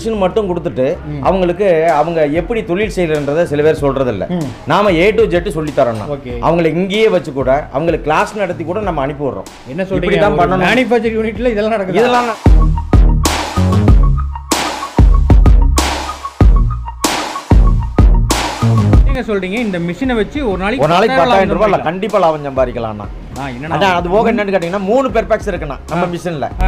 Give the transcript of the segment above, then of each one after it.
Machine மட்டும் கொடுத்துட்டு அவங்களுக்கு அவங்க எப்படி தொழில் செய்யறன்றதை சில பேர் சொல்றது இல்ல நாம ஏ டு ஜெட் சொல்லி தரோம்னா ஓகே அவங்களை இங்கேயே வச்சு கூட அவங்களுக்கு கிளாஸ் நடத்தி கூட நம்ம அனுப்பி விடுறோம் என்ன இப்படி சொல்றீங்க தான் பண்ணணும். மேனுஃபேக்சர் யூனிட்ல இதெல்லாம் நடக்குது இதெல்லாம் நான்- நீங்க சொல்றீங்க இந்த மிஷினை வச்சு ஒரு நாளைக்கு ஒரு நாளைக்கு பத்தாயிரம் பத்தாயிரம் ரூபாய் லாபம் கண்டிப்பா லாபம் சம்பாதிக்கலாம்ண்ணா ஆ, என்னண்ணா அதான் அது போக என்னன்னு கேட்டீங்கன்னா மூணு பெர்பெக்ஸ் இருக்குண்ணா நம்ம மிஷின்ல ஆ.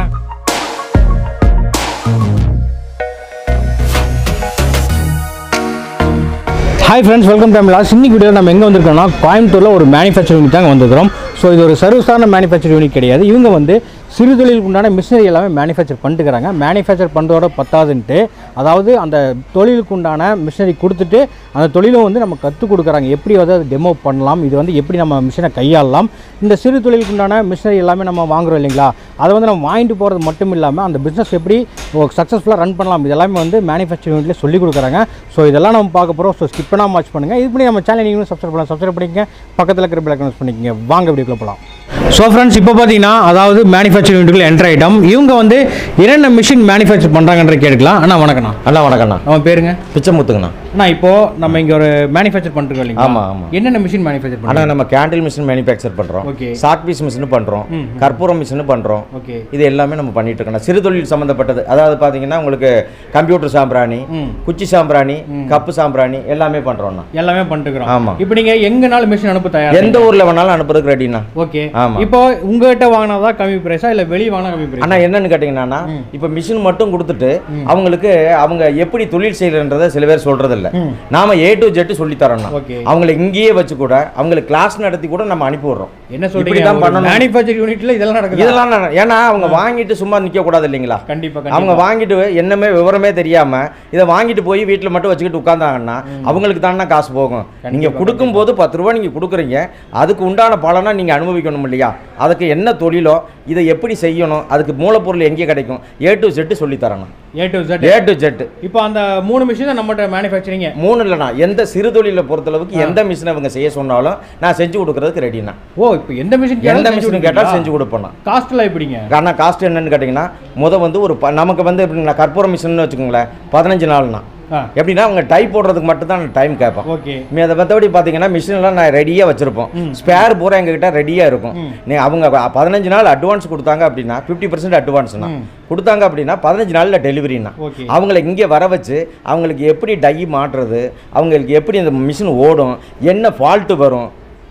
Hi friends welcome time loss இன்னைக்கு வீடியோவில் நம்ம எங்கே வந்திருக்கோம்னா கோயம்புத்தூரில் ஒரு மேனுஃபேக்சர் யூனிட் தாங்க வந்திருக்கிறோம் ஸோ இது ஒரு சர்வீஸான மேனுஃபேக்சர் யூனிட் கிடையாது இவங்க வந்து சிறு தொழிலுக்கு உண்டான மிஷினரி எல்லாமே மேனுஃபேக்சர் பண்ணிட்டுக்கிறாங்க மேனுஃபேக்சர் பண்ணுறதோட பத்தாதுன்ட்டு அதாவது அந்த தொழிலுக்கு உண்டான மிஷினரி கொடுத்துட்டு அந்த தொழிலும் வந்து நம்ம கற்றுக் கொடுக்குறாங்க எப்படி வந்து அதை டெமோ பண்ணலாம் இது வந்து எப்படி நம்ம மிஷினை கையாளலாம் இந்த சிறு தொழிலுக்கு உண்டான மிஷினரி எல்லாமே நம்ம வாங்குறோம் இல்லைங்களா அதை வந்து நம்ம வாங்கிட்டு போகிறது மட்டும் இல்லாமல் அந்த பிஸ்னஸ் எப்படி சக்ஸஸ்ஃபுல்லாக ரன் பண்ணலாம் இது எல்லாமே வந்து மேனுஃபேக்சர் யூனிட்லேயே சொல்லிக் கொடுக்குறாங்க ஸோ இதெல்லாம் நம்ம பார்க்க போகிறோம் ஸோ ஸ்கிப் பண்ணாமல் வாட்ச் பண்ணுங்கள் இது பண்ணி நம்ம சேனல் நீங்களும் சப்ஸ்கிரைப் பண்ணலாம் சப்ஸ்கிரைப் பண்ணிக்கங்க பக்கத்தில் இருக்கிற பிளாக் கனெக்ட் பண்ணிக்கங்க வாங்க வீடியோக்குள்ள போகலாம் ஸோ ஃப்ரெண்ட்ஸ் இப்போ பார்த்தீங்கன்னா அதாவது மேனுஃபேக்சர் யூனிட்டுக்குள்ள என்டர் ஐட்டம் இவங்க வந்து என்னென்ன மிஷின் மேனுஃபேக்சர் பண்ணுறாங்கன்ற கேட்கலாம் அண்ணா வணக்கண்ணா அண்ணா வணக்கண்ணா அவன் பேருங்க பிச்சைமுத்துங்கண்ணா அண்ணா இப்போ நம்ம இங்கே ஒரு மேனுஃபேக்சர் பண்ணிருக்கோம் இல்லைங்களா ஆமா, ஆமா. என்னென்ன மிஷின் மேனுஃபேக்சர் ஆனா பண்ணுறோம் நம்ம கேண்டில் மிஷின் மேனுஃபேக்சர் பண்றோம் Okay. சாக் பீஸ் மிஷின் பண்றோம் கற்பூரம் மிஷின் பண்றோம் ஓகே இது எல்லாமே நம்ம பண்ணிட்டு இருக்கோம் சிறு தொழில் சம்பந்தப்பட்டது அதாவது பாத்தீங்கன்னா உங்களுக்கு கம்ப்யூட்டர் சாம்பிராணி ம். குச்சி சாம்பிராணி கப்பு சாம்பிராணி எல்லாமே பண்றோம்ண்ணா எல்லாமே பண்ணிட்டுக்கிறோம் ஆமா. இப்போ நீங்கள் எங்கனாலும் மிஷின் அனுப்ப தயார் எந்த ஊர்ல வேணாலும் அனுப்புறதுக்கு ரெடிண்ணா ஓகே ஆமா. இப்போ உங்ககிட்ட வாங்கினதா கம்மி பிரைஸா இல்ல வெளிய வாங்கினா கம்மி பிரைஸ் ஆனா என்னன்னு கேட்டீங்கன்னா இப்ப மிஷின் மட்டும் கொடுத்துட்டு அவங்களுக்கு அவங்க எப்படி தொழில் செய்யறன்றதை சில பேர் சொல்றது இல்ல நாம ஏ டு ஜெட் சொல்லி தரோம்ண்ணா ஓகே அவங்களை இங்கேயே வச்சு கூட அவங்களுக்கு கிளாஸ் நடத்தி கூட நம்ம அனுப்பி விடுறோம் என்ன இப்படி சொல்றீங்க தான் பண்ணணும். மேனுஃபேக்சர் யூனிட்ல இதெல்லாம் நடக்குது இதெல்லாம் நான் ஏன்னா அவங்க வாங்கிட்டு சும்மா நிக்க கூடாது இல்லைங்களா கண்டிப்பா அவங்க கண்டிப்பா வாங்கிட்டு என்னமே விவரமே தெரியாம இதை வாங்கிட்டு போய் வீட்டில் மட்டும் வச்சுக்கிட்டு உட்காந்தாங்கன்னா அவங்களுக்கு தானே காசு போகும் நீங்க கொடுக்கும்போது பத்து ரூபா நீங்க கொடுக்குறீங்க அதுக்கு உண்டான பலனை நீங்க அனுபவிக்கணும் இல்லையா அதுக்கு என்ன தொழிலோ இதை எப்படி செய்யணும் அதுக்கு மூலப்பொருள் எங்கே கிடைக்கும் ஏ டு ஜெட்டு சொல்லி தரணும் A to Z A to zed இப்போ அந்த மூணு மிஷின் தான் நம்மகிட்ட மேனுஃபேக்சரிங் மூணு இல்லைண்ணா எந்த சிறு தொழிலை பொறுத்தளவுக்கு எந்த மிஷினை அவங்க செய்ய சொன்னாலும் நான் செஞ்சு கொடுக்கறதுக்கு ரெடிண்ணா ஓ இப்போ எந்த மிஷின் எந்த மிஷின் கேட்டால் செஞ்சு கொடுப்பேன் காஸ்ட்லாம் எப்படிங்க ஆனால் காஸ்ட் என்னன்னு கேட்டிங்கன்னா முத வந்து ஒரு ப- நமக்கு வந்து எப்படிங்களா கற்பூரம் மிஷின்னு வச்சுக்கோங்களேன் பதினஞ்சு நாள்னா ஆ எப்படின்னா அவங்க டைப் போடுறதுக்கு மட்டும் தான் டைம் கேட்போம் ஓகே மீ அதை மற்றபடி பார்த்தீங்கன்னா மிஷின்லாம் நான் ரெடியாக வச்சுருப்போம் ஸ்பேர் பூரா எங்ககிட்ட ரெடியாக இருக்கும் நீ அவங்க ப- பதினஞ்சு நாள் அட்வான்ஸ் கொடுத்தாங்க அப்படின்னா ஃபிஃப்டி பர்சன்ட் அட்வான்ஸ்னா கொடுத்தாங்க அப்படின்னா பதினஞ்சு நாளில் டெலிவரினா ஓகே அவங்கள இங்கே வர வச்சு அவங்களுக்கு எப்படி டை மாட்டுறது அவங்களுக்கு எப்படி இந்த மிஷின் ஓடும் என்ன ஃபால்ட்டு வரும்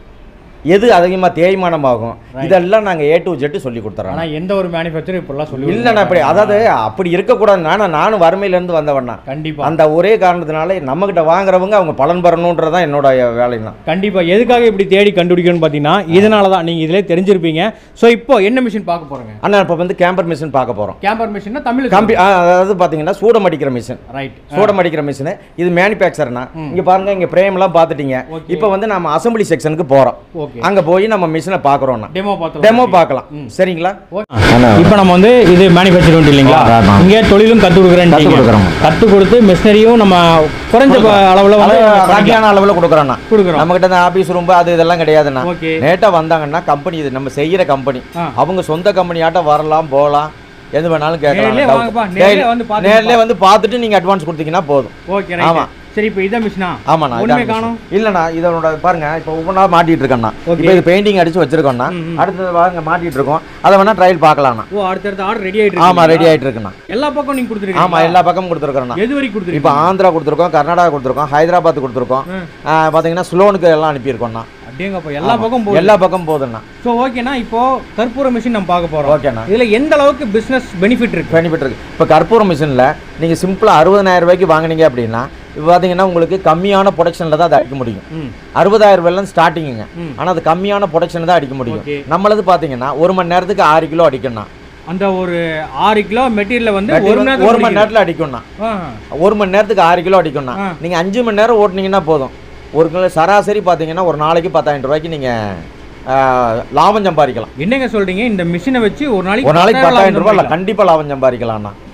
எது அதிகமாக தேய்மானமாகும் இதெல்லாம் நாங்கள் ஏ டு ஜெட்டு சொல்லி கொடுத்துறோம் ஆனா எந்த ஒரு மேனுஃபேக்சர் இப்படிலாம் சொல்லி இல்லைண்ணா அப்படி அதாவது அப்படி இருக்கக்கூடாது நானும் நானும் வறுமையிலேருந்து வந்தவண்ணா கண்டிப்பா அந்த ஒரே காரணத்தினால நம்மகிட்ட வாங்குறவங்க அவங்க பலன் பெறணுன்றதான் என்னோட வேலைன்னா கண்டிப்பா எதுக்காக இப்படி தேடி கண்டுபிடிக்கணும்னு பார்த்தீங்கன்னா இதனால தான் நீங்க இதிலே தெரிஞ்சிருப்பீங்க ஸோ இப்போ என்ன மிஷின் பார்க்க போறோங்க அண்ணா இப்போ வந்து கேம்பர் மிஷின் பார்க்க போகிறோம் கேம்பர் மிஷின்னா தமிழ் கம்பி ஆ, அதாவது பார்த்தீங்கன்னா சூடம் அடிக்கிற மிஷின் ரைட் சூடம் அடிக்கிற மிஷின் இது மேனுஃபேக்சர்னா இங்கே பாருங்க இங்கே பிரேம்லாம் பார்த்துட்டீங்க இப்போ வந்து நம்ம அசம்பிளி செக்ஷனுக்கு போகிறோம் ஓகே அங்கே போய் நம்ம மிஷினை பார்க்குறோம்னா டெமோ பார்த்தோம் டெமோ பார்க்கலாம் சரிங்களா இப்போ நம்ம வந்து இது மேனுஃபேக்சர் யூனிட் இல்லைங்களா ஆ, ஆமா. இங்கே தொழிலும் கற்றுக் கொடுக்குறேன் கத்துக் கொடுக்குறோம். கற்றுக் கொடுத்து மிஷினரியும் நம்ம குறைஞ்ச அளவில் வந்து பண்ணிக்கலாம். கம்மியான அளவில் கொடுக்குறோண்ணா கொடுக்குறோம் நம்ம கிட்ட இந்த ஆபீஸ் ரூம் அது இதெல்லாம் கிடையாதுண்ணா ஓகே நேட்டா வந்தாங்கன்னா கம்பெனி இது நம்ம செய்யற கம்பெனி ஆ. அவங்க சொந்த கம்பெனியாட்ட வரலாம் போகலாம் எது வேணாலும் நேர்லயே வாங்கப்பா, கேட்கலாம் நேர்லயே டெய்லி- வந்து பார்த்துட்டு நேர்லயே வந்து பார்த்துட்டு நீங்க அட்வான்ஸ் கொடுத்தீங்கன்னா போதும் ஓகே ஆமா. ரைட் சரி இப்போ இதான் மிஷினா ஆமாண்ணா ஒண்ணுமே இதான் காணோம் விஷயம். இல்லண்ணா இதோட பாருங்க இப்போ ஒவ்வொன்றா மாட்டிட்டு இருக்கேண்ணா Okay. இப்போ இது பெயிண்டிங் அடிச்சு வச்சிருக்கோம்னா அடுத்தது வாங்க மாட்டிட்டு இருக்கோம் அதை வேணா ட்ரையல் பார்க்கலாம்ண்ணா ஓ அடுத்தடுத்த ஆர்டர் ரெடி ஆயிட்டு ஆமா இருக்கு ரெடி ஆயிட்டு இருக்குண்ணா எல்லா பக்கம் நீங்க கொடுத்துருக்கீங்க ஆமா எல்லா பக்கமும் கொடுத்துருக்கோண்ணா எது வரைக்கும் இப்போ கொடுத்துருக்கீங்க ஆந்திரா கொடுத்துருக்கோம் கர்நாடகா கொடுத்துருக்கோம் ஹைதராபாத் கொடுத்துருக்கோம் ம். ஆ, பாத்தீங்கன்னா ஸ்லோனுக்கு எல்லாம் அனுப்பியிருக்கோம்ண்ணா அப்படியேங்கப்பா எல்லா பக்கம் போகுது எல்லா பக்கம் போகுதுண்ணா ஸோ ஓகேண்ணா இப்போ கற்பூர மிஷின் நம்ம பார்க்க போறோம் ஓகேண்ணா இதுல எந்த அளவுக்கு பிசினஸ் பெனிஃபிட் இருக்கு பெனிஃபிட் இருக்கு இப்போ கற்பூரம் மிஷினில் நீங்கள் சிம்பிளாக அறுபதனாயிரம் ரூபாய்க்கு வாங்குனீங்க அப்படின்னா இப்போ பார்த்தீங்கன்னா உங்களுக்கு கம்மியான ப்ரொடக்ஷனில் தான் அதை அடிக்க முடியும் ம் அறுபதாயிரம் ரூபாய்லாம் ஸ்டார்டிங்குங்க ம். ஆனால் அது கம்மியான ப்ரொடக்ஷன் தான் அடிக்க முடியும் Okay. நம்மளது பார்த்தீங்கன்னா ஒரு மணி நேரத்துக்கு ஆறு கிலோ அடிக்கணும் அந்த ஒரு ஆறு கிலோ மெட்டீரியல் வந்து ஒரு மணி ஒரு மணி நேரம் நேரத்தில் அடிக்கணும் ஒரு மணி நேரத்துக்கு ஆறு கிலோ அடிக்கணும் ஆ. நீங்கள் அஞ்சு மணி நேரம் ஓட்டுனீங்கன்னா போதும் ஒரு கிலோ சராசரி பார்த்தீங்கன்னா ஒரு நாளைக்கு பத்தாயிரம் ரூபாய்க்கு நீங்கள் லாபம் சம்பாதிக்கலாம் என்னங்க சொல்றீங்க இந்த மிஷினை வச்சு ஒரு நாளைக்கு ஒரு நாளைக்கு பத்தாயிரம் பத்தாயிரம் லாபம் ரூபாய் சம்பாதிக்கலாம். கண்டிப்பாக லாபம் சம்பாதிக்கலாம்ண்ணா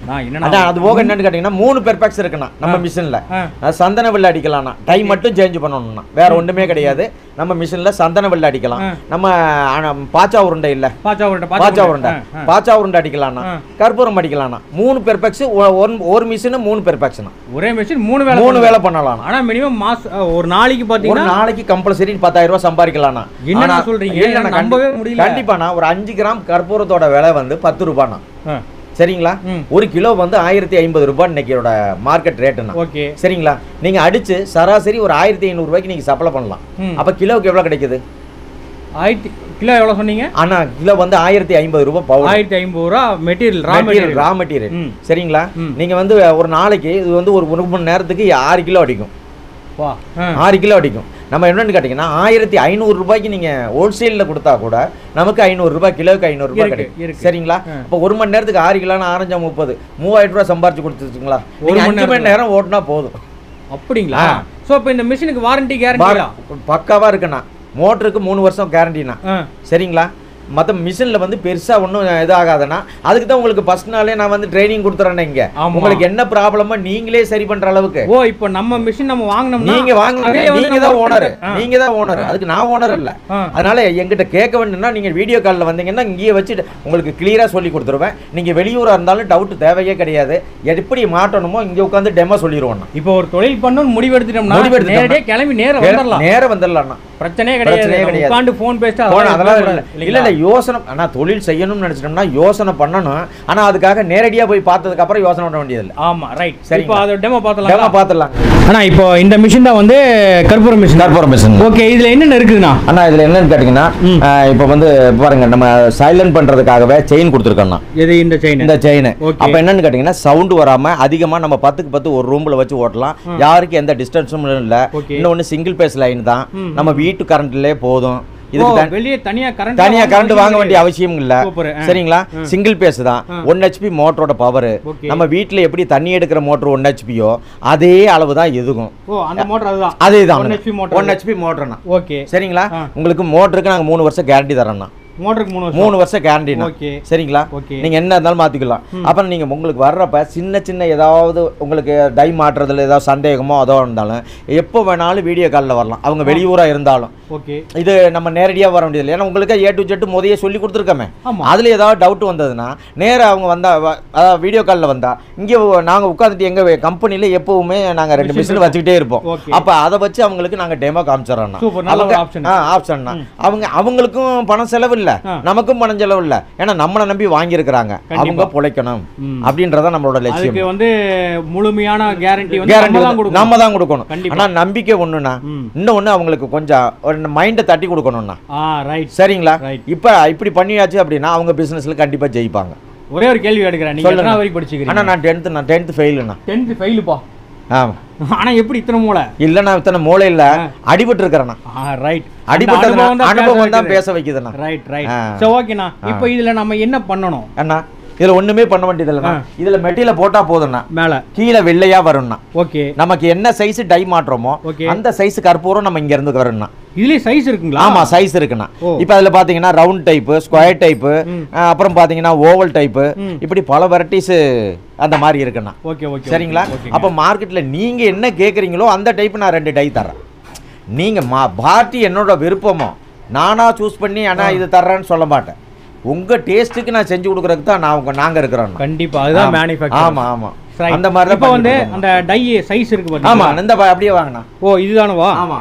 நான் என்னண்ணா அதான் அது போக என்னன்னு கேட்டீங்கன்னா மூணு பெர்பெக்ஸ் இருக்குண்ணா நம்ம மிஷின்ல ஆ. சந்தன வெள்ளை அடிக்கலாம்ண்ணா டை மட்டும் சேஞ்ச் பண்ணணும்னா வேற ஒண்ணுமே கிடையாது நம்ம மிஷின்ல சந்தன வெள்ளை அடிக்கலாம் ஆ. நம்ம ஆ, பாச்சா உருண்டை இல்ல பாச்சா உருண்டை பாச்சா உருண்டை ஆ, ஆ. பாச்சா உருண்டை அடிக்கலாம்ண்ணா ஆ. கற்பூரம் அடிக்கலாம்ண்ணா மூணு பெர்பெக்ஸ் ஒரு மிஷின் மூணு பெர்பெக்ஸ்ண்ணா ஒரே மிஷின் மூணு வேலை மூணு வேலை பண்ணலாம் ஆனா மினிமம் மாச ஒரு நாளைக்கு ஒரு பாத்தீங்கன்னா நாளைக்கு கம்பல்சரி பத்தாயிரம் ரூபாய் சம்பாதிக்கலாம்ண்ணா என்னண்ணா ஆனா- சொல்றீங்க? இல்லண்ணா, எனக்கு நம்பவே கண்டி- முடியல. கண்டிப்பாண்ணா ஒரு அஞ்சு கிராம் கற்பூரத்தோட விலை வந்து பத்து ரூபாண்ணா ஆ, சரிங்களா ம். ஒரு கிலோ வந்து ஆயிரத்தி ஐம்பது ரூபாய் இன்னைக்கோட மார்க்கெட் ரேட்டுண்ணா ஓகே சரிங்களா நீங்க அடிச்சு சராசரி ஒரு ஆயிரத்தி ஐநூறு ரூபாய்க்கு நீங்க சப்ளை பண்ணலாம் ம். அப்ப கிலோவுக்கு எவ்வளவு கிடைக்குது ஆயிரத்தி கிலோ எவ்வளவு சொன்னீங்க ஆனா கிலோ வந்து ஆயிரத்தி ஐம்பது ரூபாய் பவுடர் ஆயிரத்தி ஐம்பது ரூபா material raw material raw material material ம். சரிங்களா ம். நீங்க வந்து ஒரு நாளைக்கு இது வந்து ஒரு ஒரு மணி நேரத்துக்கு ஆறு கிலோ அடிக்கும் வா ஆ, ஆறு கிலோ அடிக்கும் நம்ம என்னன்னு கேட்டிங்கன்னா ஆயிரத்தி ஐநூறு ரூபாய்க்கு நீங்க ஹோல்சேலில் கொடுத்தா கூட நமக்கு ஐநூறு ரூபாய் கிலோவுக்கு ஐநூறு ரூபாய் இருக்கு, கிடைக்கும் இருக்கு. சரிங்களா ஆ. இப்போ ஒரு மணி நேரத்துக்கு ஆறு கிலோனா ஆரஞ்சா முப்பது மூவாயிரம் ரூபாய் சம்பாரிச்சு கொடுத்துருச்சுங்களா ஒரு ஒரு மணி அஞ்சு மணி நேரம் ஓட்டினா போதும் அப்படிங்களா ஆ. சோ இப்போ இந்த மிஷினுக்கு வாரண்டி கேரண்டியா பாரு, பக்காவா இருக்குண்ணா மோட்டருக்கு மூணு வருஷம் கேரண்டிண்ணா சரிங்களா மற்ற மிஷினில் வந்து பெருசாக ஒன்றும் இதாகாதுண்ணா அதுக்கு தான் உங்களுக்கு ஃபர்ஸ்ட் நாளே நான் வந்து ட்ரைனிங் கொடுத்துறேன் இங்கே ஆமா. உங்களுக்கு என்ன ப்ராப்ளமோ நீங்களே சரி பண்ணுற அளவுக்கு ஓ இப்போ நம்ம மிஷின் நம்ம வாங்கினோம்னா நீங்க வாங்குங்க அதுலயே வந்து நீங்க தான் நம்ம ஓனர் ஆ. நீங்க தான் ஓனர் அதுக்கு நான் ஓனர் இல்ல ஆ. அதனால எங்கிட்ட கேட்க வேண்டும்னா நீங்க வீடியோ காலில் வந்தீங்கன்னா இங்கேயே வச்சுட்டு உங்களுக்கு கிளியரா சொல்லி கொடுத்துருவேன் நீங்க வெளியூரா இருந்தாலும் டவுட் தேவையே கிடையாது எப்படி மாட்டணுமோ இங்க உட்காந்து டெமோ சொல்லிடுவோம் நான். இப்போ ஒரு தொழில் பண்ணணும்னு முடிவெடுத்துட்டோம்னா முடிவெடுத்துட்டோம்னா. நேரடியா கிளம்பி நேரம் வந்துடலாம் நேரா வந்துடலாம்ண்ணா பிரச்சனையே பிரச்சனையே கிடையாது கிடையாது. உட்காந்து ஃபோன் பேசிட்டா போன அதெல்லாம் அதெல்லாம் இருக்கவே இல்ல கூடாது, இல்ல இல்ல யோசனை ஆனா தொழில் செய்யணும்னு நினைச்சிட்டோம்னா யோசனை பண்ணணும் ஆனா அதுக்காக நேரடியா போய் பார்த்ததுக்கு அப்புறம் யோசனை பண்ண வேண்டியதில்லை ஆமா ரைட் சரிங்களா. இப்போ அதை டெமோ டெமோ பார்த்தலாம் பார்த்துடலாம் அண்ணா இப்போ இந்த மிஷின் தான் வந்து கற்பூர மிஷின் கற்பூரம் மிஷின் ஓகே இதுல என்னென்ன இருக்குதுண்ணா அண்ணா இதுல என்னன்னு கேட்டீங்கன்னா ம். இப்போ வந்து பாருங்க நம்ம சைலண்ட் பண்றதுக்காகவே செயின் கொடுத்துருக்கோம்ண்ணா எது இந்த செயின் இந்த செயின் Okay. அப்ப என்னன்னு கேட்டீங்கன்னா சவுண்ட் வராம அதிகமா நம்ம பத்துக்கு பத்து ஒரு ரூம்ல வச்சு ஓட்டலாம் யாருக்கு எந்த டிஸ்டன்ஸும் இல்ல Okay. இன்னொன்னு சிங்கிள் பேஸ் லைன் தான் ம். நம்ம வீட்டு கரண்ட்லயே போதும் இதுக்கு தனி- வெளியே தனியா கரண்ட் தனியா கரண்ட் வாங்க வேண்டிய அவசியம் இல்ல Super, ஆ. சரிங்களா சிங்கிள் பேஸ் தான் ஒன் ஹெச்பி மோட்டரோட பவர் Okay. நம்ம வீட்ல எப்படி தண்ணி எடுக்கிற மோட்டர் ஒன் ஹெச்பியோ அதே அளவு தான் இதுக்கும் ஓ அந்த மோட்டர் அதுதான் அதே தான் 1 HP motor. ஒன் ஹெச்பி மோட்டர்னா ஓகே சரிங்களா ஆ. உங்களுக்கு மோட்டருக்கு நாங்க மூணு வருஷம் கேரண்டி தரோம்ண்ணா மோட்டருக்கு மூணு வருஷம் மூணு வருஷம் கேரண்டினா ஓகே சரிங்களா ஓகே நீங்க என்ன இருந்தாலும் மாத்திக்கலாம் அப்புறம் நீங்க உங்களுக்கு வர்றப்ப சின்ன சின்ன ஏதாவது உங்களுக்கு டை மாற்றுறதுல ஏதாவது சந்தேகமோ அதோ இருந்தாலும் எப்போ வேணாலும் வீடியோ காலில் வரலாம் அவங்க வெளியூரா இருந்தாலும் ஓகே இது நம்ம நேரடியா வர முடியாது ஏன்னா உங்களுக்கு ஏ டு ஜெட் முதைய சொல்லி கொடுத்துருக்கோமே ஆமா அதுல ஏதாவது டவுட் வந்ததுன்னா நேரா அவங்க வந்தா வ- அதாவது வீடியோ காலில் வந்தா இங்கே நாங்க உட்காந்துட்டு எங்க கம்பெனில எப்பவுமே நாங்க ரெண்டு Machine மிஷின் வச்சுக்கிட்டே இருப்போம் ஓகே அப்ப அதை வச்சு அவங்களுக்கு நாங்க டெமோ காமிச்சிடறோம் சூப்பர் நல்ல ஒரு ஆப்ஷன் ஆப்ஷன்னா அவங்க அவங்களுக்கும் பணம் செலவு இல்ல ஆ. நமக்கும் பணம் செலவு இல்ல ஏன்னா நம்மளை நம்பி வாங்கியிருக்கிறாங்க கண்டிப்பா. அவங்க பொழைக்கணும் ம். அப்படின்றத நம்மளோட லட்சியம் அதுக்கு வந்து முழுமையான கேரண்டி வந்து கேரண்டி நம்ம தான் கொடுக்கணும் நம்ம தான் கொடுக்கணும் கண்டிப்பா. ஆனா நம்பிக்கை ஒண்ணுண்ணா ம் இன்னொன்னு அவங்களுக்கு கொஞ்சம் ஒரு மைண்டை தட்டி கொடுக்கணும்ண்ணா ஆ ரைட் சரிங்களா ரைட் இப்ப இப்படி பண்ணியாச்சு அப்படின்னா அவங்க பிசினஸ்ல கண்டிப்பா ஜெயிப்பாங்க ஒரே ஒரு கேள்வி எடுக்கிறேன் நீங்க சொல்லுங்க. எத்தனை வரைக்கும் ஆனா படிச்சுக்கிறீங்க நான் டென்த்து நான் டென்த்து ஃபெயிலுண்ணா டென்த் ஃபெயிலுப்பா ஆமா ஆனா எப்படி இத்தனை மூளை இல்லைண்ணா இத்தனை மூளையில் அடிபட்டு இருக்கிறேண்ணா ஆ ரைட் அடிபட்டது அனுபவம் தான் பேச வைக்குதுண்ணா ரைட் ரைட் ஆ. சரி ஓகேண்ணா இப்போ இதுல நம்ம என்ன பண்ணணும் அண்ணா இதுல ஒண்ணுமே பண்ண வேண்டியது இல்லைண்ணா இதுல மெட்டீரியல் போட்டா போதும்ண்ணா மேல கீழே வெள்ளையா வரும்ண்ணா ஓகே நமக்கு என்ன சைஸ் டை மாற்றோமோ ஓகே அந்த சைஸ் கற்பூரம் நம்ம இங்க இருந்து வரும்ண்ணா இதுலயே சைஸ் இருக்குங்களா ஆமா சைஸ் இருக்குண்ணா ஓ. இப்போ அதுல பாத்தீங்கன்னா ரவுண்ட் டைப்பு ஸ்கொயர் டைப்பு ம். அப்புறம் பாத்தீங்கன்னா ஓவல் டைப்பு ம். இப்படி பல வெரைட்டிஸ் அந்த மாதிரி இருக்குண்ணா ஓகே ஓகே சரிங்களா ஓகே அப்போ மார்க்கெட்ல நீங்க என்ன கேக்குறீங்களோ அந்த டைப் நான் ரெண்டு டை தரேன் நீங்க மா பார்ட்டி என்னோட விருப்பமோ நானா சூஸ் பண்ணி அண்ணா இது தர்றேன்னு சொல்ல மாட்டேன் உங்க டேஸ்ட்டுக்கு நான் செஞ்சு கொடுக்கறதுக்கு தான் நான் உங்க நாங்க இருக்கிறோம் கண்டிப்பா அதுதான் மேனுஃபேக்சர் ஆமா ஆமா அந்த மாதிரி தான் இப்போ வந்து பண்ணிட்டு அந்த டை சைஸ் இருக்கு இருக்கோம். ஆமா பாத்தீங்களா இந்த பா- அப்படியே வாங்கண்ணா ஓ இதுதானவா ஆமா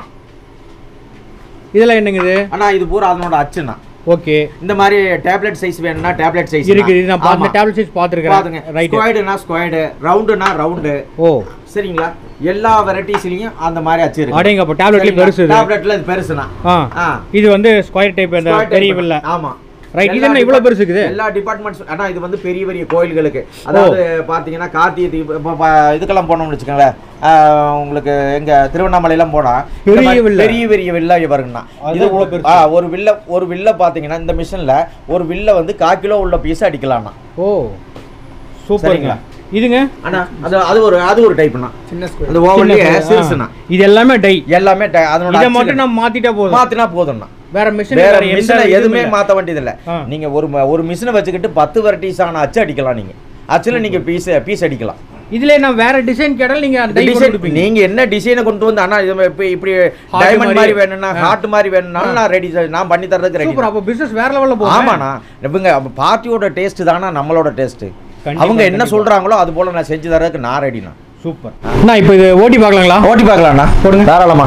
இதெல்லாம் என்னங்க இது அண்ணா இது பூரா அதனோட அச்சுண்ணா ஓகே இந்த மாதிரி டேப்லெட் சைஸ் வேணும்னா டேப்லெட் சைஸ் இருக்கு இது நான் பார்த்த டேப்லெட் சைஸ் பாத்துங்க பாத்துருக்கேன் ரைட் ஸ்கொயர்டுனா ஸ்கொயர்டு ரவுண்டுனா ரவுண்டு ஓ சரிங்களா எல்லா வெரைட்டிஸ்லயும் அந்த மாதிரி அச்சு இருக்கு அடேங்க அப்ப டேப்லெட்லயே பெருசு இது டேப்லெட்ல இது பெருசுண்ணா ஆ ஆ இது வந்து ஸ்கொயர் டைப் அந்த Square type பெரிய பண்ணு. வில்ல ஆமா ரைட் இது எல்லா என்ன இவ்வளவு பெருசு இருக்குது எல்லா டிபார்ட்மெண்ட்ஸ் ஆனா இது வந்து பெரிய பெரிய கோயில்களுக்கு அதாவது பாத்தீங்கன்னா கார்த்திகை தீப இப்போ ப- இதுக்கெல்லாம் போனோம்னு வச்சுக்கோங்களேன் ஆஹ் உங்களுக்கு எங்க திருவண்ணாமலையெல்லாம் போனா இந்த பெரிய மாதிரி வில்ல. பெரிய பெரிய வில்ல வருங்கண்ணா அது இது இவ்வளவு ஒரு- பெருசு. ஆ, ஒரு வில்ல ஒரு வில்ல பாத்தீங்கன்னா இந்த மிஷின்ல ஒரு வில்ல வந்து கா கிலோ உள்ள பீஸ் அடிக்கலாம்ண்ணா ஓ சூப்பருங்க சரிங்களா? இதுங்க ஆனா அது அது ஒரு அது ஒரு டைப்ண்ணா சின்ன அந்த ஓவர்லயே சின்ன சிறுசுண்ணா இது எல்லாமே டை எல்லாமே டை- அதனோட இதை அச்சு மட்டும் நம்ம மாத்திட்டா போதும் மாத்தினா போதும்ண்ணா வேற மிஷின் வேற வேற மிஷினை எந்த எதுவுமே எதுவுமே மாத்த வேண்டியது இல்ல ஆ. நீங்க ஒரு ம- ஒரு மிஷினை வச்சுக்கிட்டு பத்து வெரைட்டிஸான அச்சு அடிக்கலாம் நீங்க அச்சில் நீங்கள் பீஸ் பீஸ் அடிக்கலாம் இதுல நான் வேற டிசைன் கேட்டாலும் நீங்க அந்த டிசைன் நீங்க என்ன டிசைனை கொண்டு வந்து ஆனா இது இப்ப இப்படி டைமண்ட் மாதிரி. மாதிரி வேணும்னா ஹார்ட் மாதிரி வேணும்னாலும் நான் ரெடி நான் பண்ணி தரதுக்கு ரெடி சூப்பர் அப்போ பிசினஸ் வேற லெவல்ல போகும் ஆமாண்ணா இவங்க பார்ட்டியோட டேஸ்ட் தானா நம்மளோட டேஸ்ட் கண்டிப்பா, அவங்க என்ன கண்டிப்பா. சொல்றாங்களோ அது போல நான் செஞ்சு தரதுக்கு நான் ரெடிண்ணா சூப்பர் அண்ணா இப்போ இது ஓட்டி பார்க்கலாங்களா ஓட்டி பார்க்கலாம்ண்ணா போடுங்க. தாராளமா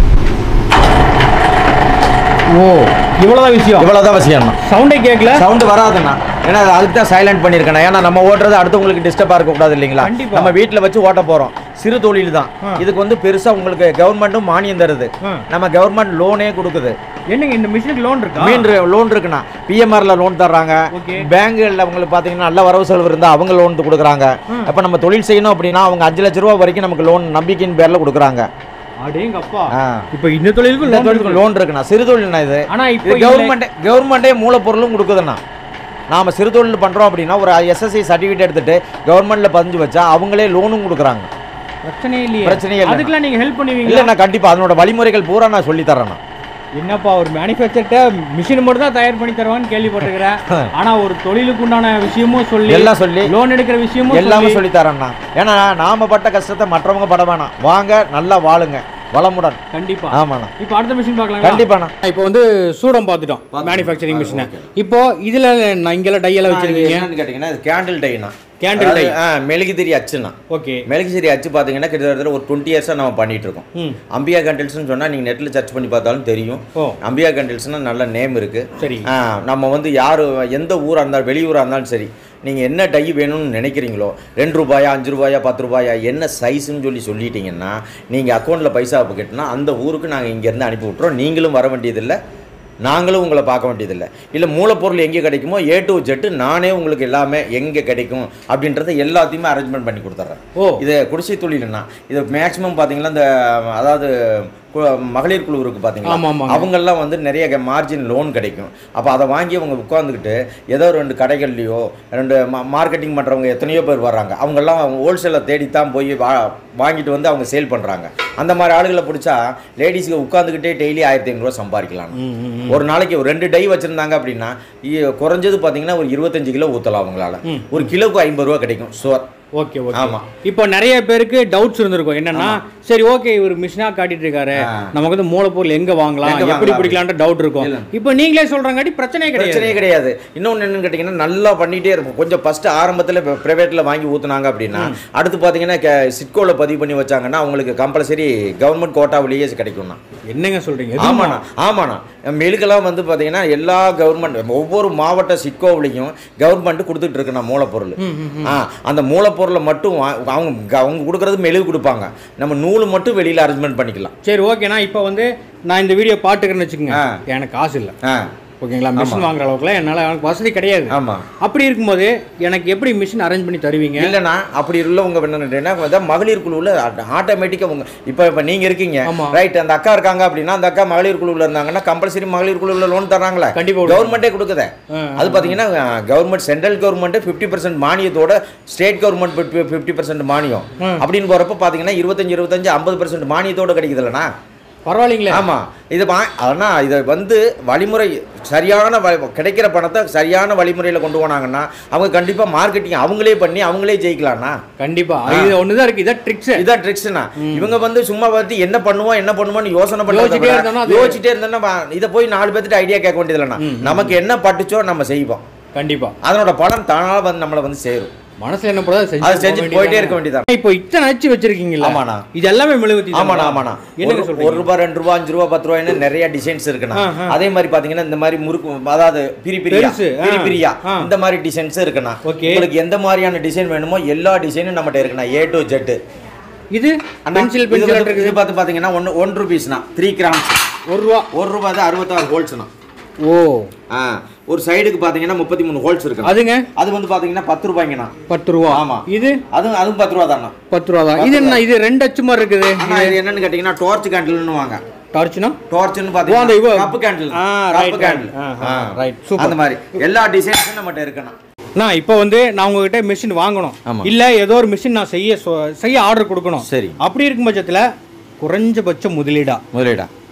ஓ இவ்வளவுதான் விஷயம் இவ்வளவுதான் விஷயம்ண்ணா சவுண்டே கேட்கல சவுண்ட் வராதுண்ணா ஏன்னா அது அதுக்கு தான் சைலண்ட் பண்ணியிருக்கேன் ஏன்னா நம்ம ஓட்டுறது அடுத்தவங்களுக்கு டிஸ்டர்பாக இருக்கக்கூடாது இல்லைங்களா கண்டிப்பா. நம்ம வீட்டில் வச்சு ஓட்ட போகிறோம் சிறு தொழில் தான் ஆ. இதுக்கு வந்து பெருசாக உங்களுக்கு கவர்மெண்ட்டும் மானியம் தருது ஆ. நம்ம கவர்மெண்ட் லோனே கொடுக்குது என்னங்க இந்த மிஷினுக்கு லோன் இருக்கா மீன் லோன் இருக்குண்ணா பிஎம்ஆர்ல லோன் தர்றாங்க Okay. பேங்குகளில் உங்களுக்கு பார்த்தீங்கன்னா நல்ல வரவு செலவு இருந்தால் அவங்க லோன் கொடுக்குறாங்க ம். அப்போ நம்ம தொழில் செய்யணும் அப்படின்னா அவங்க அஞ்சு லட்ச ரூபா வரைக்கும் நமக்கு லோன் நம்பிக்கையின் பேரில் கொடுக்குறாங்க அடேங்க அப்பா ஆ. இப்போ இந்த தொழிலுக்கு இந்த லோன் தொழிலுக்கு லோன் இருக்குண்ணா சிறு தொழில்னா இது ஆனா இப்போ இது கவர்மெண்ட் கவர்மெண்ட்டே மூலப்பொருளும் கொடுக்குதுண்ணா நாம சிறு தொழில் பண்ணுறோம் அப்படின்னா ஒரு எஸ்எஸ்சி சர்டிஃபிகேட் எடுத்துட்டு கவர்மெண்ட்ல பதிஞ்சு வச்சா அவங்களே லோனும் கொடுக்குறாங்க பிரச்சனையே இல்லையே பிரச்சனையே இல்லை. அதுக்கெல்லாம் நீங்க ஹெல்ப் பண்ணுவீங்களா இல்லைண்ணா கண்டிப்பாக அதனோட வழிமுறைகள் பூரா நான் சொல்லி தரேண்ணா என்னப்பா ஒரு மேனுஃபேக்சர்ட்ட மிஷின் மட்டும் தான் தயார் பண்ணி தருவான்னு கேள்விப்பட்டிருக்கிறேன் ஆனா ஒரு தொழிலுக்கு உண்டான விஷயமும் சொல்லி எல்லாம் சொல்லி லோன் எடுக்கிற விஷயமும் எல்லாமே சொல்லி சொல்லி தரேண்ணா ஏன்னா நாம பட்ட கஷ்டத்தை மற்றவங்க பட வேணாம் வாங்க நல்லா வாழுங்க வளமுடன் கண்டிப்பா ஆமாண்ணா இப்போ அடுத்த மிஷின் பார்க்கலாம் கண்டிப்பாண்ணா இப்போ வந்து சூடம் பார்த்துட்டோம் மேனுஃபேக்சரிங் மிஷினை இப்போ இதுல நான் இங்கெல்லாம் டை எல்லாம் வச்சிருக்கீங்க என்னன்னு கேட்டிங்கன்னா இது கேண்டில் டைண்ணா Candle dye. ஆ மெழுகுதிரி அச்சுண்ணா ஓகே மெழுகுதிரி அச்சு பார்த்தீங்கன்னா கிட்டத்தட்ட ஒரு டுவெண்ட்டி இயர்ஸாக நம்ம பண்ணிட்டு இருக்கோம் ம் அம்பியா கண்டில்ஸ்னு சொன்னால் நீங்கள் நெட்டில் சர்ச் பண்ணி பார்த்தாலும் தெரியும் ஓ அம்பியா கண்டில்ஸ்னு நல்ல நேம் இருக்குது சரி ஆ, நம்ம வந்து யார் எந்த ஊராக இருந்தாலும் வெளியூராக இருந்தாலும் சரி நீங்கள் என்ன டை வேணும்னு நினைக்கிறீங்களோ ரெண்டு ரூபாயா அஞ்சு ரூபாயா பத்து ரூபாயா என்ன சைஸ்ன்னு சொல்லி சொல்லிட்டீங்கன்னா நீங்கள் அக்கௌண்ட்டில் பைசா கட்டினா அந்த ஊருக்கு நாங்கள் இங்கேருந்து அனுப்பி விட்றோம் நீங்களும் வர வேண்டியதில்லை நாங்களும் உங்களை பார்க்க வேண்டியதில்லை இல்லை மூலப்பொருள் எங்கே கிடைக்குமோ ஏ டு ஜெட்டு நானே உங்களுக்கு எல்லாமே எங்கே கிடைக்கும் அப்படின்றத எல்லாத்தையுமே அரேஞ்ச்மெண்ட் பண்ணி கொடுத்துட்றேன் ஓ இது குடிசை தொழில்னா இது மேக்ஸிமம் பார்த்தீங்கன்னா இந்த அதாவது கு- மகளிர் குழு இருக்கு ஆமா, பார்த்தீங்களா ஆமாங்க. அவங்கெல்லாம் வந்து நிறைய மார்ஜின் லோன் கிடைக்கும் அப்போ அதை வாங்கி அவங்க உட்காந்துக்கிட்டு ஏதோ ரெண்டு கடைகள்லையோ ரெண்டு மார்க்கெட்டிங் பண்ணுறவங்க எத்தனையோ பேர் வர்றாங்க அவங்கெல்லாம் அவங்க ஹோல்சேலில் தேடித்தான் போய் வா வாங்கிட்டு வந்து அவங்க சேல் பண்ணுறாங்க அந்த மாதிரி ஆளுகளை பிடிச்சா லேடிஸுக்கு உட்காந்துக்கிட்டே டெய்லி ஆயிரத்தி ஐநூறுரூவா சம்பாதிக்கலாம் ம், ம், ம். ஒரு நாளைக்கு ஒரு ரெண்டு டை வச்சுருந்தாங்க அப்படின்னா இ- குறைஞ்சது பார்த்தீங்கன்னா ஒரு இருபத்தஞ்சு கிலோ ஊற்றலாம் அவங்களால ம். ஒரு கிலோவுக்கு ஐம்பது ரூபா கிடைக்கும் ஷுவர் ஓகே ஓகே ஆமா. இப்போ நிறைய பேருக்கு டவுட்ஸ் இருந்திருக்கும் என்னன்னா சரி ஓகே இவர் மிஷினா காட்டிட்டு இருக்காரு ஆ. நமக்கு வந்து மூலப்பொருள் எங்க வாங்கலாம் எங்க எப்படி வாங்கலாம் பிடிக்கலான்ற டவுட் இருக்கும் இல்ல. இப்போ நீங்களே சொல்றங்காட்டி பிரச்சனையே கிடையாது பிரச்சனையே கிடையாது இன்னொன்று என்னன்னு கேட்டிங்கன்னா நல்லா பண்ணிகிட்டே இருக்கும் கொஞ்சம் ஃபஸ்ட்டு ஆரம்பத்தில் இப்போ ப்ரைவேட்டில் வாங்கி ஊற்றுனாங்க அப்படின்னா அடுத்து பார்த்தீங்கன்னா சிட்கோவில் பதிவு பண்ணி வச்சாங்கன்னா அவங்களுக்கு கம்பல்சரி கவர்மெண்ட் கோட்டாவிலேயே கிடைக்கும்ண்ணா என்னங்க சொல்றீங்க ஆமாண்ணா ஆமாண்ணா மெழுகெல்லாம் வந்து பார்த்தீங்கன்னா எல்லா கவர்மெண்ட் ஒவ்வொரு மாவட்ட சிட்கோவிலையும் கவர்மெண்ட் கொடுத்துட்டு இருக்குண்ணா மூலப்பொருள் ஆ அந்த மூலப்பொருளை மட்டும் வா- அவங்க அவங்க கொடுக்குறது மெழுகு கொடுப்பாங்க நம்ம நூல் மட்டும் வெளியில் அரேஞ்ச்மெண்ட் பண்ணிக்கலாம் சரி ஓகேண்ணா இப்போ வந்து நான் இந்த வீடியோ பாட்டுக்கிறேன்னு வச்சுக்கோங்க ஆ. எனக்கு காசு இல்லை ஆ ஓகேங்களா மிஷின் வாங்குற அளவுக்குலாம் என்னால் எனக்கு வசதி கிடையாது ஆமாம் அப்படி இருக்கும்போது எனக்கு எப்படி மிஷின் அரேஞ்ச் பண்ணி தருவீங்க இல்லைண்ணா அப்படி உள்ளவங்க என்னன்னா அதான் மகளிர் குழுவில் ஆட்டோமேட்டிக்காக உங்க இப்போ இப்போ நீங்கள் இருக்கீங்க ஆமா. ரைட் அந்த அக்கா இருக்காங்க அப்படின்னா அந்த அக்கா மகளிர் குழுவில் இருந்தாங்கன்னா கம்பல்சரி மகளிர் குழுவில் லோன் தர்றாங்களே கண்டிப்பா கொடுக்கும். கவர்மெண்ட்டே கொடுக்குதே ஆ, அது பார்த்தீங்கன்னா government central government fifty percent மானியத்தோட ஸ்டேட் கவர்மெண்ட் ஃபிஃப்டி பர்சன்ட் மானியம் ம். அப்படின்னு போகிறப்ப பார்த்தீங்கன்னா இருபத்தஞ்சு இருபத்தஞ்சு ஐம்பது பர்சன்ட் மானியத்தோட கிடைக்குதுல்லண்ணா பரவாயில்லைங்களே ஆமா இது வா ஆனால் இதை வந்து வழிமுறை சரியான வழி கிடைக்கிற பணத்தை சரியான வழிமுறையில் கொண்டு போனாங்கன்னா அவங்க கண்டிப்பாக மார்க்கெட்டிங் அவங்களே பண்ணி அவங்களே ஜெயிக்கலாம்ண்ணா கண்டிப்பா இது ஒண்ணுதான் இருக்கு இதான் ட்ரிக்ஸ் இதான் ட்ரிக்ஸ்னா இவங்க வந்து சும்மா பார்த்து என்ன பண்ணுவோம் என்ன பண்ணுவோம்னு யோசனை யோசிச்சிட்டே இருந்தோம்னா பண்ணி அது- யோசிச்சிட்டே இருந்தோம்னா இதை போய் நாலு பேர்த்துட்டு ஐடியா கேட்க வேண்டியதில்லைண்ணா நமக்கு என்ன பட்டுச்சோ நம்ம செய்வோம் கண்டிப்பா அதனோட பலன் தானாக வந்து நம்மளை வந்து சேரும் மனசுல என்ன போதோ அதை அதை செஞ்சு செஞ்சுட்டு போயிட்டே இருக்க வேண்டியதான் இப்போ இத்தனை அச்சு வச்சிருக்கீங்களா ஆமாண்ணா. இது எல்லாமே மெழுகுத்தி ஆமாண்ணா ஆமாண்ணா என்னங்க ஒரு- சொல்றீங்க ஒரு ரூபாய் ரெண்டு ரூபாய் அஞ்சு ரூபாய் பத்து ரூபாய்னு நிறைய டிசைன்ஸ் இருக்குண்ணா ஆ, ஆ. அதே மாதிரி பாத்தீங்கன்னா இந்த மாதிரி முறுக்கு அதாவது பிரி பிரியா பெருசு, ஆ. பிரி பிரியா ஆ. இந்த மாதிரி டிசைன்ஸ் இருக்குண்ணா Okay. உங்களுக்கு எந்த மாதிரியான டிசைன் வேணுமோ எல்லா டிசைனும் நம்மகிட்ட இருக்குண்ணா ஏ டு ஜெட் இது பென்சில் பென்சில் இருக்குது இது பார்த்து பாத்தீங்கன்னா ஒன்று ஒன் ருபீஸ்ண்ணா த்ரீ கிராம்ஸ் ஒரு ரூபா ஒரு ரூபாய் தான் அறுபத்தாறு ஹோல்ஸ்ண்ணா ஓ ஆ ஒரு சைடுக்கு பாத்தீங்கன்னா முப்பத்தி மூணு ஹோல்ஸ் இருக்கு அதுங்க அது வந்து பாத்தீங்கன்னா பத்து ரூபாய்ங்கண்ணா பத்து ரூபா ஆமா. இது அதுவும் அதுவும் பத்து ரூபா தாண்ணா பத்து ரூபா தான் இது என்ன இது ரெண்டு அச்சு மாதிரி இருக்குது ஆனா இது என்னன்னு கேட்டீங்கன்னா டார்ச் கேண்டில்னு வாங்க டார்ச்னா டார்ச்னு ஓ, அந்த இவ- பாத்தீங்கன்னா கப்பு கேண்டில் ஆ, கப்பு right, கேண்டில் right. ஆ, ஆ, right. Super. அந்த மாதிரி எல்லா டிசைன்ஸும் நம்மகிட்ட இருக்கணும் நான் இப்போ வந்து நான் உங்ககிட்ட மிஷின் வாங்கணும் ஆமா. இல்ல ஏதோ ஒரு மிஷின் நான் செய்ய சொ- செய்ய ஆர்டர் கொடுக்கணும் சரி. அப்படி இருக்கும் பட்சத்துல குறைஞ்சபட்ச முதலீடா முதலீடா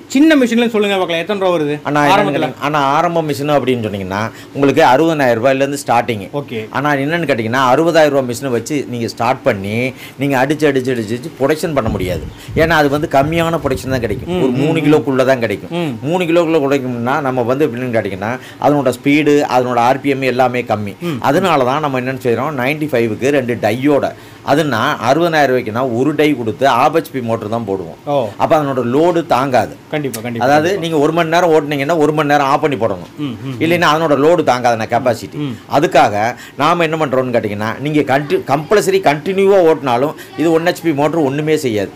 சின்ன மிஷின்ல சொல்லுங்க பார்க்கலாம் எத்தனை ரூபா வருது அண்ணா ஆரம்பத்தில் என்னன்னு ஆனால் ஆரம்ப மிஷின் அப்படின்னு சொன்னீங்கன்னா உங்களுக்கு அறுபதாயிரம் ரூபாயிலேருந்து ஸ்டார்டிங் ஓகே ஆனால் என்னன்னு கேட்டிங்கன்னா அறுபதாயிரம் ரூபா மிஷினை வச்சு நீங்கள் ஸ்டார்ட் பண்ணி நீங்கள் அடிச்சு அடிச்சு அடிச்சு அடிச்சு ப்ரொடக்ஷன் பண்ண முடியாது ஏன்னா அது வந்து கம்மியான ப்ரொடக்ஷன் தான் கிடைக்கும் ஒரு மூணு கிலோக்குள்ளே தான் கிடைக்கும் ம். மூணு கிலோக்குள்ளே கிடைக்கும்னா நம்ம வந்து எப்படின்னு கேட்டிங்கன்னா அதனோட ஸ்பீடு அதனோட ஆர்பிஎம் எல்லாமே கம்மி அதனால தான் நம்ம என்னென்னு செய்கிறோம் நைன்டி ஃபைவுக்கு ரெண்டு டையோட அதுனா அறுபதாயிரம் ரூபாய்க்குனா ஒரு டை கொடுத்து ஆபச்பி மோட்டர் தான் போடுவோம் ஓ அப்போ அதனோட லோடு தாங்காது கண்டிப்பா கண்டிப்பா அதாவது நீங்கள் ஒரு மணி நேரம் ஓட்டுனீங்கன்னா ஒரு மணி நேரம் ஆஃப் பண்ணி போடணும் ம் ம் இல்லைன்னா அதனோட லோடு தாங்காத கெப்பாசிட்டி அதுக்காக நாம் என்ன பண்ணுறோம்னு கேட்டிங்கன்னா நீங்கள் கண்டி கம்பல்சரி கண்டினியூவாக ஓட்டினாலும் இது ஒன் ஹெச்பி மோட்டர் ஒன்றுமே செய்யாது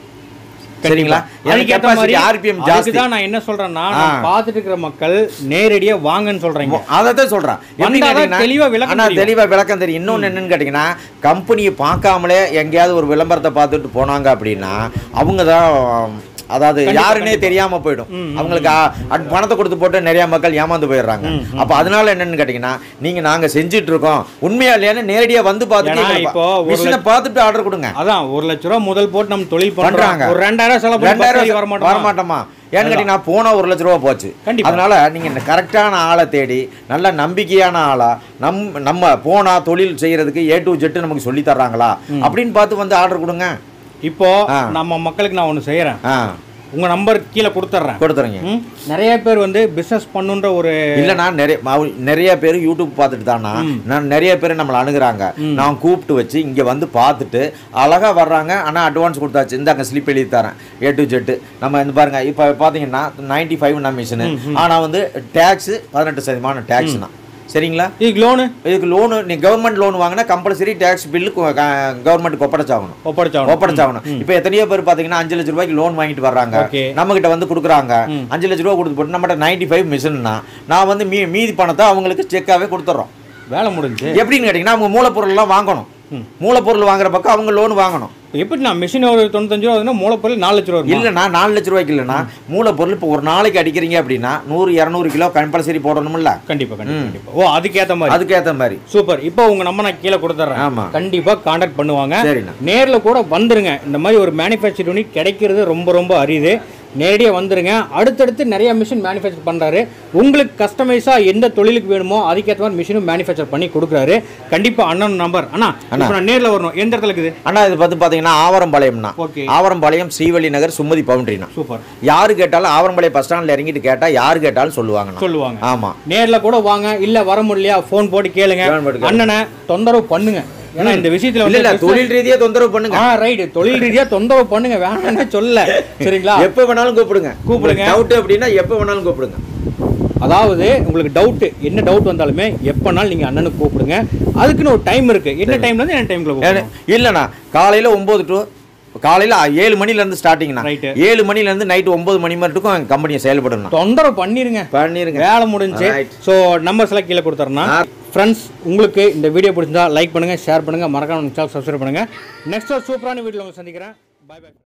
சரிங்களா ஏன்னா அதுக்கேத்த மாதிரி கெப்பாசிட்டி ஆர்பிஎம் ஜாஸ்தி அதுக்கு தான் நான் என்ன சொல்றேன்னா நான் பார்த்துட்டு இருக்கிற மக்கள் நேரடியா வாங்கன்னு சொல்றீங்க அதை தான் சொல்கிறேன் வந்தாதான் தெளிவா விளக்கம் ஆனால் தெரியும். தெளிவாக விளக்கம் தெரியும் இன்னொன்று என்னன்னு கேட்டிங்கன்னா கம்பெனியை பார்க்காமலே எங்கேயாவது ஒரு விளம்பரத்தை பார்த்துட்டு போனாங்க அப்படின்னா அவங்க தான் அதாவது யாருன்னே தெரியாம போயிடும் அவங்களுக்கு அ- அட் பணத்தை கொடுத்து போட்டு நிறைய மக்கள் ஏமாந்து போயிடுறாங்க அப்ப அதனால என்னன்னு கேட்டிங்கன்னா நீங்க நாங்க செஞ்சுட்டு இருக்கோம் உண்மையா இல்லையான்னு நேரடியா வந்து ஏன்னா பார்த்துட்டு இப்போ ஒரு மிஷினை பார்த்துட்டு ஆர்டர் கொடுங்க அதான் ஒரு லட்ச ரூபா முதல் போட்டு நம்ம தொழில் பண்றாங்க. பண்றாங்க ஒரு ரெண்டாயிரம் செலவு பண்ணி பஸ் ஏறி வர ரெண்டாயிரம் மாட்டோமா வரமாட்டோமா ஏன்னு கேட்டீங்கன்னா போன ஒரு லட்ச ரூபா போச்சு கண்டிப்பா. அதனால நீங்க இந்த கரெக்டான ஆளை தேடி நல்ல நம்பிக்கையான ஆளா நம் நம்ம போனா தொழில் செய்யறதுக்கு ஏ டு ஜெட்டு நமக்கு சொல்லி தர்றாங்களா அப்படின்னு பார்த்து வந்து ஆர்டர் கொடுங்க இப்போ ஆ. நம்ம மக்களுக்கு நான் ஒன்று செய்யறேன் ஆ உங்க நம்பர் கீழே கொடுத்துட்றேன் கொடுத்துருங்க ம்? நிறைய பேர் வந்து பிசினஸ் பண்ணுன்ற ஒரு இல்லைண்ணா நிறைய ம- நிறைய பேர் யூடியூப் பார்த்துட்டு தானா நான் நிறைய பேர் நம்மளை அணுகுறாங்க நான் கூப்பிட்டு வச்சு இங்கே வந்து பார்த்துட்டு அழகா வர்றாங்க ஆனால் அட்வான்ஸ் கொடுத்தாச்சு இந்தாங்க ஸ்லிப் எழுதி தரேன் ஏ டு ஜெட்டு நம்ம இந்த பாருங்க இப்போ பார்த்தீங்கன்னா நைன்டி ஃபைவ் நான் மிஷினு ஆனால் வந்து டேக்ஸு பதினெட்டு சதவீதமான டேக்ஸ்னா சரிங்களா இதுக்கு லோனு இதுக்கு லோனு நீ கவர்மெண்ட் லோன் வாங்கினா கம்பல்சரி டேக்ஸ் பில்லு கவர்மெண்ட்டுக்கு ஒப்படைச்சாகணும் ஒப்படைச்சாகணும் ஒப்படைச்சாகணும் இப்போ எத்தனையோ பேர் பாத்தீங்கன்னா அஞ்சு லட்ச ரூபாய்க்கு லோன் வாங்கிட்டு வர்றாங்க Okay. நம்ம கிட்ட வந்து கொடுக்குறாங்க அஞ்சு லட்ச ரூபா கொடுத்து போட்டு நம்மகிட்ட நைன்டி ஃபைவ் மிஷின்னா நான் வந்து மீ மீதி பணத்தை அவங்களுக்கு செக்காவே கொடுத்துட்றோம் வேலை முடிஞ்சு எப்படின்னு கேட்டிங்கன்னா அவங்க மூலப்பொருள் எல்லாம் வாங்கணும் மூலப்பொருள் வாங்குற பக்கம் அவங்க லோன் வாங்கணும் எப்படி நான் மிஷின் ஒரு தொண்ணூத்தஞ்சு ரூபா வருதுன்னா மூலப்பொருள் நாலு லட்ச ரூபா வருமா? இல்லைண்ணா நாலு லட்ச ரூபாய்க்கு இல்லைண்ணா மூலப்பொருள் இப்போ ஒரு நாளைக்கு அடிக்கிறீங்க அப்படின்னா நூறு இரநூறு கிலோ கம்பல்சரி போடணும்ல கண்டிப்பா கண்டிப்பா கண்டிப்பா ஓ அதுக்கேத்த மாதிரி அதுக்கேற்ற மாதிரி சூப்பர் இப்போ உங்க நம்பர் நான் கீழே கொடுத்துட்றேன் ஆமா. கண்டிப்பா காண்டாக்ட் பண்ணுவாங்க சரிண்ணா நேர்ல கூட வந்துருங்க இந்த மாதிரி ஒரு மேனுஃபேக்சர் யூனிட் கிடைக்கிறது ரொம்ப ரொம்ப அரிது நேரடியாக வந்துருங்க அடுத்தடுத்து நிறைய மிஷின் மேனுஃபேக்சர் பண்ணுறாரு உங்களுக்கு கஸ்டமைஸாக எந்த தொழிலுக்கு வேணுமோ அதுக்கேற்ற மாதிரி மிஷினும் மேனுஃபேக்சர் பண்ணி கொடுக்குறாரு கண்டிப்பாக அண்ணன் நம்பர் அண்ணா இப்போ நான் நேரில் வரணும் எந்த இடத்துல இருக்குது அண்ணா இது பார்த்து பார்த்தீங்கன்னா ஆவரம்பாளையம்னா ஓகே ஆவரம்பாளையம் ஸ்ரீவள்ளி நகர் சுமதி பவுண்டரினா சூப்பர் யாரு கேட்டாலும் ஆவரம்பாளையம் பஸ் ஸ்டாண்ட்ல இறங்கிட்டு கேட்டா யாரு கேட்டாலும் சொல்லுவாங்கண்ணா சொல்லுவாங்க ஆமா நேர்ல கூட வாங்க இல்ல வர முடியலையா ஃபோன் போட்டு கேளுங்க Phone போட்டு கேளுங்க. அண்ணனை தொந்தரவு பண்ணுங்க ஏன்னா இந்த விஷயத்துல இல்ல இல்ல வந்து தொழில் ரீதியா தொந்தரவு பண்ணுங்க ஆ ரைட் தொழில் ரீதியா தொந்தரவு பண்ணுங்க வேணாம்னு சொல்லல சரிங்களா எப்ப வேணாலும் கூப்பிடுங்க கூப்பிடுங்க. டவுட் அப்படின்னா எப்ப வேணாலும் கூப்பிடுங்க அதாவது உங்களுக்கு டவுட் என்ன டவுட் வந்தாலுமே எப்போனாலும் நீங்க அண்ணனுக்கு கூப்பிடுங்க அதுக்குன்னு ஒரு டைம் இருக்கு என்ன டைம்ல இருந்து என்ன டைம்ல கூப்பிடுங்க இல்லண்ணா காலையில ஒன்பது டு காலையில ஏழு மணில இருந்து ஸ்டார்டிங்ண்ணா Right. ஏழு மணில இருந்து நைட் ஒன்பது மணி மட்டுக்கும் எங்க கம்பெனியை செயல்படணும் தொந்தரவு பண்ணிருங்க பண்ணிருங்க வேலை முடிஞ்சு Right. ஸோ நம்பர்ஸ் எல்லாம் கீழே கொடுத்துறேன்னா ஃப்ரெண்ட்ஸ் உங்களுக்கு இந்த வீடியோ பிடிச்சிருந்தா லைக் பண்ணுங்க ஷேர் பண்ணுங்க மறக்காம சேனல் சப்ஸ்கிரைப் பண்ணுங்க நெக்ஸ்ட் சூப்பரான வீடியோவில் உங்களை சந்திக்கிறேன் பை பை